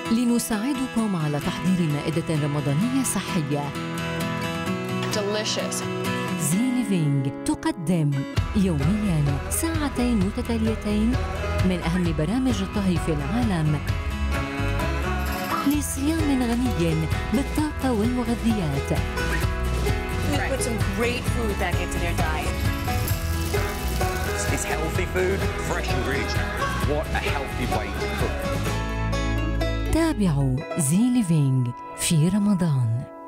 لنساعدكم على تحضير مائدة رمضانية صحية Delicious. زي ليفينج تقدم يوميا ساعتين متتاليتين من أهم برامج الطهي في العالم لصيام غني بالطاقة والمغذيات We put some great food back into their diet. It's healthy food, fresh ingredients. What a healthy way to cook. تابعوا زي ليفينج في رمضان